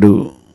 జోగినాయుడు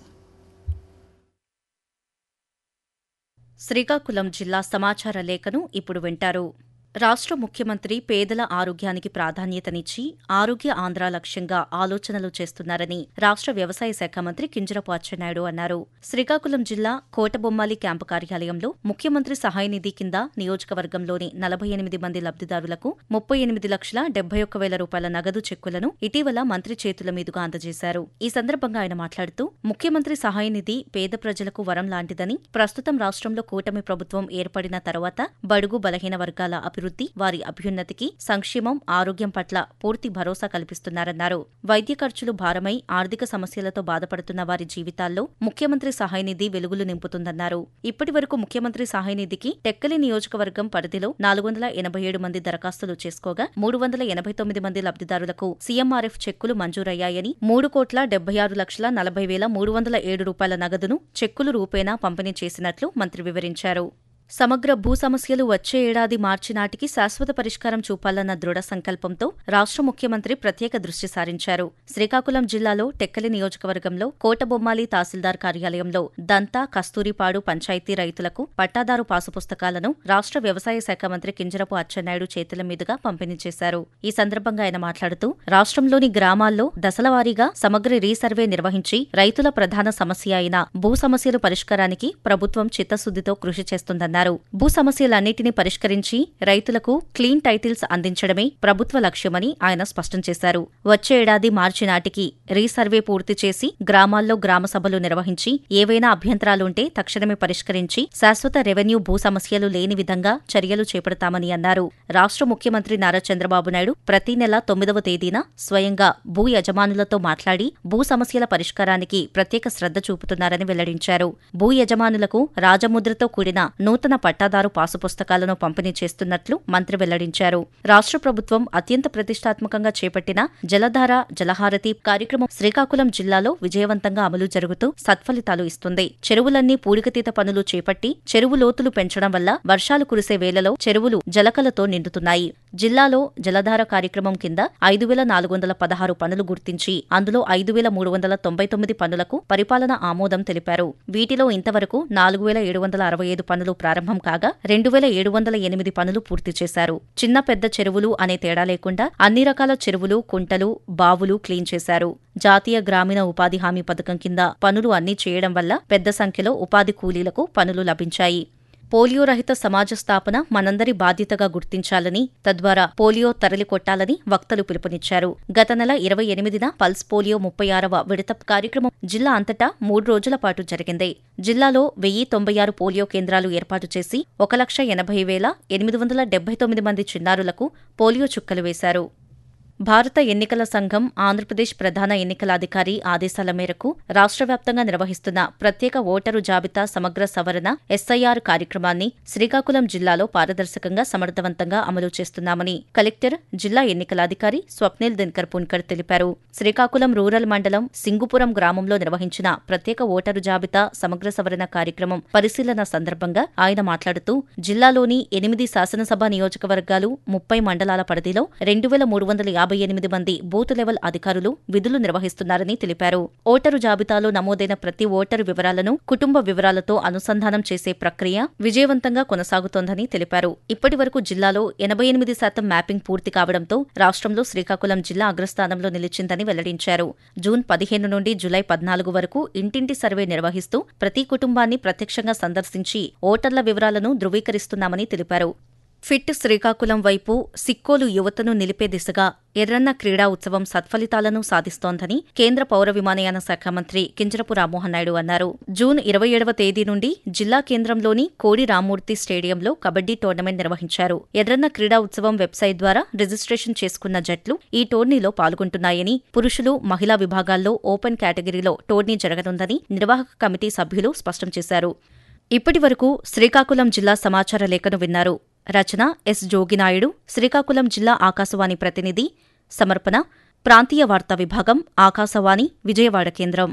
శ్రీకాకుళం జిల్లా సమాచార లేఖను ఇప్పుడు వింటారు రాష్ట్ర ముఖ్యమంత్రి పేదల ఆరోగ్యానికి ప్రాధాన్యతనిచ్చి ఆరోగ్య ఆంధ్ర లక్ష్యంగా ఆలోచనలు చేస్తున్నారని రాష్ట్ర వ్యవసాయ శాఖ మంత్రి కింజరపు అచ్చెన్నాయుడు అన్నారు శ్రీకాకుళం జిల్లా కోటబొమ్మాలి క్యాంపు కార్యాలయంలో ముఖ్యమంత్రి సహాయ నిధి కింద నియోజకవర్గంలోని నలభై ఎనిమిది మంది లబ్దిదారులకు ముప్పై ఎనిమిది లక్షల డెబ్బై ఒక్క వేల రూపాయల నగదు చెక్కులను ఇటీవల మంత్రి చేతుల మీదుగా అందజేశారు ఈ సందర్భంగా ఆయన మాట్లాడుతూ ముఖ్యమంత్రి సహాయ నిధి పేద ప్రజలకు వరం లాంటిదని ప్రస్తుతం రాష్ట్రంలో కూటమి ప్రభుత్వం ఏర్పడిన తర్వాత బడుగు బలహీన వర్గాల అభివృద్ధి వారి అభ్యున్నతికి సంక్షేమం ఆరోగ్యం పట్ల పూర్తి భరోసా కల్పిస్తున్నారన్నారు వైద్య ఖర్చులు భారమై ఆర్థిక సమస్యలతో బాధపడుతున్న వారి జీవితాల్లో ముఖ్యమంత్రి సహాయ నిధి వెలుగులు నింపుతుందన్నారు ఇప్పటి వరకు ముఖ్యమంత్రి సహాయ నిధికి టెక్కలి నియోజకవర్గం పరిధిలో నాలుగు వందల ఎనభై ఏడు మంది దరఖాస్తులు చేసుకోగా మూడు వందల ఎనభై తొమ్మిది మంది లబ్దిదారులకు సీఎంఆర్ఎఫ్ చెక్కులు మంజూరయ్యాయని మూడు కోట్ల డెబ్బై ఆరు లక్షల నలభై వేల మూడు వందల ఏడు రూపాయల నగదును చెక్కులు రూపేణా పంపిణీ చేసినట్లు మంత్రి వివరించారు సమగ్ర భూ సమస్యలు వచ్చే ఏడాది మార్చి నాటికి శాశ్వత పరిష్కారం చూపాలన్న దృఢ సంకల్పంతో రాష్ట్ర ముఖ్యమంత్రి ప్రత్యేక దృష్టి సారించారు శ్రీకాకుళం జిల్లాలో టెక్కలి నియోజకవర్గంలో కోటబొమ్మాలి తహసీల్దార్ కార్యాలయంలో దంతా కస్తూరిపాడు పంచాయతీ రైతులకు పట్టాదారు పాసు పుస్తకాలను రాష్ట్ర వ్యవసాయ శాఖ మంత్రి కింజరపు అచ్చెన్నాయుడు చేతుల మీదుగా పంపిణీ చేశారు ఈ సందర్భంగా ఆయన మాట్లాడుతూ రాష్ట్రంలోని గ్రామాల్లో దశలవారీగా సమగ్ర రీసర్వే నిర్వహించి రైతుల ప్రధాన సమస్య అయిన భూ సమస్యల పరిష్కారానికి ప్రభుత్వం చిత్తశుద్దితో కృషి చేస్తుందన్నారు భూ సమస్యలన్నింటినీ పరిష్కరించి రైతులకు క్లీన్ టైటిల్స్ అందించడమే ప్రభుత్వ లక్ష్యమని ఆయన స్పష్టం చేశారు వచ్చే ఏడాది మార్చి నాటికి రీసర్వే పూర్తి చేసి గ్రామాల్లో గ్రామ సభలు నిర్వహించి ఏవైనా అభ్యంతరాలుంటే తక్షణమే పరిష్కరించి శాశ్వత రెవెన్యూ భూ సమస్యలు లేని విధంగా చర్యలు చేపడతామని అన్నారు రాష్ట్ర ముఖ్యమంత్రి నారా చంద్రబాబు నాయుడు ప్రతి నెల తొమ్మిదవ తేదీన స్వయంగా భూ యజమానులతో మాట్లాడి భూ సమస్యల పరిష్కారానికి ప్రత్యేక శ్రద్ధ చూపుతున్నారని వెల్లడించారు భూ యజమానులకు రాజముద్రతో కూడిన నూతన పట్టాదారు పాసు పుస్తకాలను పంపిణీ చేస్తున్నట్లు మంత్రి వెల్లడించారు రాష్ట్ర ప్రభుత్వం అత్యంత ప్రతిష్టాత్మకంగా చేపట్టిన జలధార జలహారతి కార్యక్రమం శ్రీకాకుళం జిల్లాలో విజయవంతంగా అమలు జరుగుతూ సత్ఫలితాలు ఇస్తుంది చెరువులన్నీ పూడికతీత పనులు చేపట్టి చెరువు లోతులు పెంచడం వల్ల వర్షాలు కురిసే వేళలో చెరువులు జలకలతో నిండుతున్నాయి జిల్లాలో జలధార కార్యక్రమం కింద ఐదు వేల నాలుగు వందల పదహారు పనులు గుర్తించి అందులో ఐదు వేల మూడు వందల తొంభై తొమ్మిది పనులకు పరిపాలన ఆమోదం తెలిపారు వీటిలో ఇంతవరకు నాలుగు వేల ఏడు వందల అరవై ఐదు పనులు ప్రారంభం కాగా రెండు వేల ఏడు వందల ఎనిమిది పనులు పూర్తి చేశారు చిన్న పెద్ద చెరువులు అనే తేడా లేకుండా అన్ని రకాల చెరువులు కుంటలు బావులు క్లీన్ చేశారు జాతీయ గ్రామీణ ఉపాధి హామీ పథకం కింద పనులు అన్నీ చేయడం వల్ల పెద్ద సంఖ్యలో ఉపాధి కూలీలకు పనులు లభించాయి పోలియో రహిత సమాజ స్థాపన మనందరి బాధ్యతగా గుర్తించాలని తద్వారా పోలియో తరలి కొట్టాలని వక్తలు పిలుపునిచ్చారు గత నెల ఇరవై ఎనిమిదిన పల్స్ పోలియో ముప్పై ఆరవ విడత కార్యక్రమం జిల్లా అంతటా మూడు రోజుల పాటు జరిగింది జిల్లాలో వెయ్యి తొంభై ఆరు పోలియో కేంద్రాలు ఏర్పాటు చేసి ఒక లక్ష ఎనభై వేల ఎనిమిది వందల డెబ్బై తొమ్మిది మంది చిన్నారులకు పోలియో చుక్కలు వేశారు భారత ఎన్నికల సంఘం ఆంధ్రప్రదేశ్ ప్రధాన ఎన్నికల అధికారి ఆదేశాల మేరకు రాష్ట్ర వ్యాప్తంగా నిర్వహిస్తున్న ప్రత్యేక ఓటరు జాబితా సమగ్ర సవరణ ఎస్ఐఆర్ కార్యక్రమాన్ని శ్రీకాకుళం జిల్లాలో పారదర్శకంగా సమర్థవంతంగా అమలు చేస్తున్నామని కలెక్టర్ జిల్లా ఎన్నికల అధికారి స్వప్నిల్ దినకర్ పున్కర్ తెలిపారు శ్రీకాకుళం రూరల్ మండలం సింగుపురం గ్రామంలో నిర్వహించిన ప్రత్యేక ఓటరు జాబితా సమగ్ర సవరణ కార్యక్రమం పరిశీలన సందర్భంగా ఆయన మాట్లాడుతూ జిల్లాలోని ఎనిమిది శాసనసభ నియోజకవర్గాలు ముప్పై మండలాల పరిధిలో రెండు వేల మూడు వందల యాభై ఎనిమిది మంది బూత్ లెవెల్ అధికారులు విధులు నిర్వహిస్తున్నారని తెలిపారు ఓటరు జాబితాలో నమోదైన ప్రతి ఓటరు వివరాలను కుటుంబ వివరాలతో అనుసంధానం చేసే ప్రక్రియ విజయవంతంగా కొనసాగుతోందని తెలిపారు ఇప్పటి వరకు జిల్లాలో ఎనభై ఎనిమిది శాతం మ్యాపింగ్ పూర్తి కావడంతో రాష్ట్రంలో శ్రీకాకుళం జిల్లా అగ్రస్థానంలో నిలిచిందని వెల్లడించారు జూన్ పదిహేను నుండి జులై పద్నాలుగు వరకు ఇంటింటి సర్వే నిర్వహిస్తూ ప్రతి కుటుంబాన్ని ప్రత్యక్షంగా సందర్శించి ఓటర్ల వివరాలను ధృవీకరిస్తున్నామని తెలిపారు ఫిట్ శ్రీకాకుళం వైపు సిక్కోలు యువతను నిలిపే దిశగా ఎర్రన్న క్రీడా ఉత్సవం సత్ఫలితాలను సాధిస్తోందని కేంద్ర పౌర విమానయాన శాఖ మంత్రి కింజరపు రామ్మోహన్ నాయుడు అన్నారు జూన్ ఇరవై ఏడవ తేదీ నుండి జిల్లా కేంద్రంలోని కోడి రామ్మూర్తి స్టేడియంలో కబడ్డీ టోర్నమెంట్ నిర్వహించారు ఎర్రన్న క్రీడా ఉత్సవం వెబ్సైట్ ద్వారా రిజిస్ట్రేషన్ చేసుకున్న జట్లు ఈ టోర్నీలో పాల్గొంటున్నాయని పురుషులు మహిళా విభాగాల్లో ఓపెన్ కేటగిరీలో టోర్నీ జరగనుందని నిర్వాహక కమిటీ సభ్యులు స్పష్టం చేశారు ఇప్పటి వరకు శ్రీకాకుళం జిల్లా సమాచార లేఖను విన్నారు రచన ఎస్ జోగినాయుడు శ్రీకాకుళం జిల్లా ఆకాశవాణి ప్రతినిధి సమర్పణ ప్రాంతీయ వార్తా విభాగం ఆకాశవాణి విజయవాడ కేంద్రం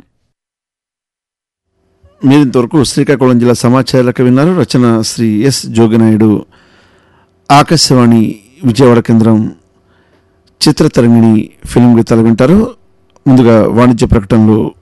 మీరు ఇంతవరకు శ్రీకాకుళం జిల్లా సమాచారాలకు విన్నారు రచన శ్రీ ఎస్ జోగినాయుడు ఆకాశవాణి విజయవాడ కేంద్రం చిత్రతరంగిణి ఫిల్మ్ గీతాలు వింటారు ముందుగా వాణిజ్య ప్రకటనలు